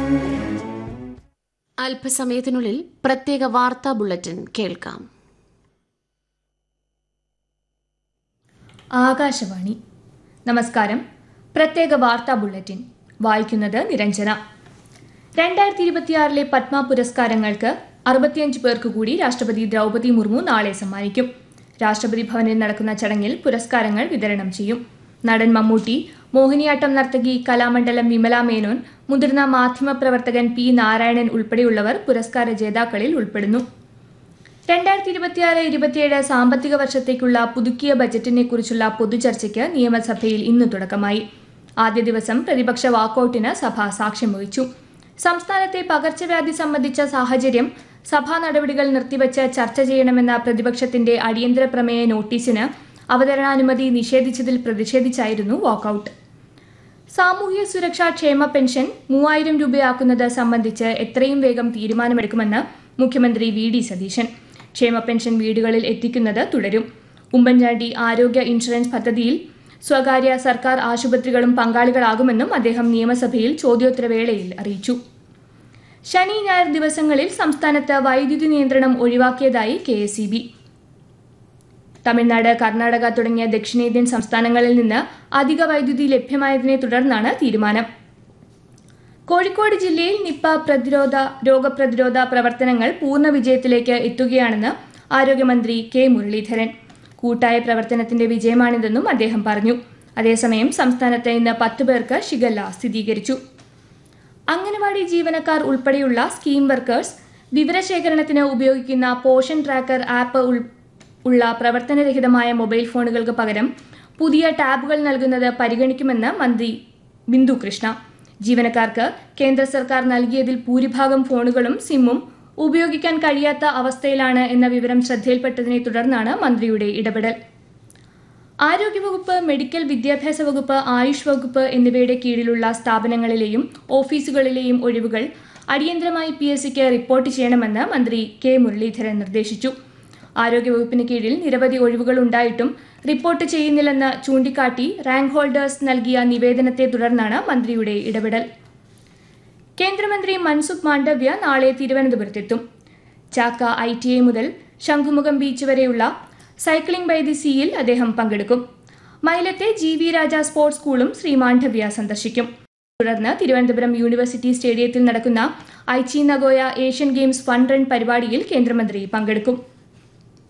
അല്പസമയത്തിനുള്ളിൽ പ്രത്യേക വാർത്താ ബുള്ളറ്റിൻ കേൾക്കാം ആകാശവാണി നമസ്കാരം പ്രത്യേക വാർത്താ ബുള്ളറ്റിൻ വായിക്കുന്നത് നിരഞ്ജന രണ്ടായിരത്തി ഇരുപത്തിയാറിലെ പത്മ പുരസ്കാരങ്ങൾക്ക് അറുപത്തിയഞ്ച് പേർക്ക് കൂടി രാഷ്ട്രപതി ദ്രൗപദി മുർമു നാളെ സമ്മാനിക്കും രാഷ്ട്രപതി ഭവനിൽ നടക്കുന്ന ചടങ്ങിൽ പുരസ്കാരങ്ങൾ വിതരണം ചെയ്യും നടൻ മമ്മൂട്ടി മോഹിനിയാട്ടം നർത്തകി കലാമണ്ഡലം വിമല മേനോൻ മുതിർന്ന മാധ്യമപ്രവർത്തകൻ പി നാരായണൻ ഉൾപ്പെടെയുള്ളവർ പുരസ്കാര ജേതാക്കളിൽ ഉൾപ്പെടുന്നു രണ്ടായിരത്തി ഇരുപത്തിയാറ് ഇരുപത്തിയേഴ് സാമ്പത്തിക വർഷത്തേക്കുള്ള പുതുക്കിയ ബജറ്റിനെ കുറിച്ചുള്ള പൊതുചർച്ചയ്ക്ക് നിയമസഭയിൽ ഇന്ന് തുടക്കമായി ആദ്യ ദിവസം പ്രതിപക്ഷ വാക്കൌട്ടിന് സഭ സാക്ഷ്യം വഹിച്ചു സംസ്ഥാനത്തെ പകർച്ചവ്യാധി സംബന്ധിച്ച സാഹചര്യം സഭാ നടപടികൾ നിർത്തിവച്ച് ചർച്ച ചെയ്യണമെന്ന പ്രതിപക്ഷത്തിന്റെ അടിയന്തര പ്രമേയ നോട്ടീസിന് അവതരണാനുമതി നിഷേധിച്ചതിൽ പ്രതിഷേധിച്ചായിരുന്നു വാക്കൌട്ട് സാമൂഹ്യ സുരക്ഷാ ക്ഷേമ പെൻഷൻ മൂവായിരം രൂപയാക്കുന്നത് സംബന്ധിച്ച് എത്രയും വേഗം തീരുമാനമെടുക്കുമെന്ന് മുഖ്യമന്ത്രി വി ഡി സതീശൻ ക്ഷേമ പെൻഷൻ വീടുകളിൽ എത്തിക്കുന്നത് തുടരും ഉമ്മൻചാണ്ടി ആരോഗ്യ ഇൻഷുറൻസ് പദ്ധതിയിൽ സ്വകാര്യ സർക്കാർ ആശുപത്രികളും പങ്കാളികളാകുമെന്നും അദ്ദേഹം നിയമസഭയിൽ ചോദ്യോത്തരവേളയിൽ അറിയിച്ചു ശനി ഞായർ ദിവസങ്ങളിൽ സംസ്ഥാനത്ത് വൈദ്യുതി നിയന്ത്രണം ഒഴിവാക്കിയതായി K S E B Tamil Nadu Karnataka തുടങ്ങിയ ദക്ഷിണേന്ത്യൻ സംസ്ഥാനങ്ങളിൽ നിന്ന് അധിക വൈദ്യുതി ലഭ്യമായതിനെ തുടർന്നാണ് തീരുമാനം കോഴിക്കോട് ജില്ലയിൽ നിപ്പ പ്രതിരോധ രോഗപ്രതിരോധ പ്രവർത്തനങ്ങൾ പൂർണ്ണ വിജയത്തിലേക്ക് എത്തുകയാണെന്ന് ആരോഗ്യമന്ത്രി കെ മുരളീധരൻ കൂട്ടായ പ്രവർത്തനത്തിന്റെ വിജയമാണിതെന്നും അദ്ദേഹം പറഞ്ഞു അതേസമയം സംസ്ഥാനത്ത് ഇന്ന് പത്ത് പേർക്ക് ഷിഗല്ല സ്ഥിരീകരിച്ചു അംഗനവാടി ജീവനക്കാർ ഉൾപ്പെടെയുള്ള സ്കീം വർക്കേഴ്സ് വിവരശേഖരണത്തിന് ഉപയോഗിക്കുന്ന പോഷൻ ട്രാക്കർ ആപ്പ് ഉൾ ഉള്ള പ്രവർത്തനരഹിതമായ മൊബൈൽ ഫോണുകൾക്ക് പകരം പുതിയ ടാബുകൾ നൽകുന്നത് പരിഗണിക്കുമെന്ന് മന്ത്രി ബിന്ദു കൃഷ്ണ ജീവനക്കാർക്ക് കേന്ദ്ര സർക്കാർ നൽകിയതിൽ ഭൂരിഭാഗം ഫോണുകളും സിമ്മും ഉപയോഗിക്കാൻ കഴിയാത്ത അവസ്ഥയിലാണ് എന്ന വിവരം ശ്രദ്ധയിൽപ്പെട്ടതിനെ തുടർന്നാണ് മന്ത്രിയുടെ ഇടപെടൽ ആരോഗ്യവകുപ്പ് മെഡിക്കൽ വിദ്യാഭ്യാസ വകുപ്പ് ആയുഷ് വകുപ്പ് എന്നിവയുടെ കീഴിലുള്ള സ്ഥാപനങ്ങളിലെയും ഓഫീസുകളിലെയും ഒഴിവുകൾ അടിയന്തരമായി പി എസ് സിക്ക് റിപ്പോർട്ട് ചെയ്യണമെന്ന് മന്ത്രി കെ മുരളീധരൻ നിർദ്ദേശിച്ചു ആരോഗ്യവകുപ്പിന് കീഴിൽ നിരവധി ഒഴിവുകൾ ഉണ്ടായിട്ടും റിപ്പോർട്ട് ചെയ്യുന്നില്ലെന്ന് ചൂണ്ടിക്കാട്ടി റാങ്ക് ഹോൾഡേഴ്സ് നൽകിയ നിവേദനത്തെ തുടർന്നാണ് മന്ത്രിയുടെ ഇടപെടൽ കേന്ദ്രമന്ത്രി മൻസുഖ് മാണ്ഡവ്യ നാളെ തിരുവനന്തപുരത്തെത്തും ചാക്ക ഐ ടി ഐ മുതൽ ശംഖുമുഖം ബീച്ച് വരെയുള്ള സൈക്ലിംഗ് ബൈ ദി സീയിൽ അദ്ദേഹം പങ്കെടുക്കും മൈലത്തെ ജി വി രാജ സ്പോർട്സ് സ്കൂളും ശ്രീ മാണ്ഡവ്യ സന്ദർശിക്കും തുടർന്ന് തിരുവനന്തപുരം യൂണിവേഴ്സിറ്റി സ്റ്റേഡിയത്തിൽ നടക്കുന്ന Aichi Nagoya Asian Games fun run പരിപാടിയിൽ കേന്ദ്രമന്ത്രി പങ്കെടുക്കും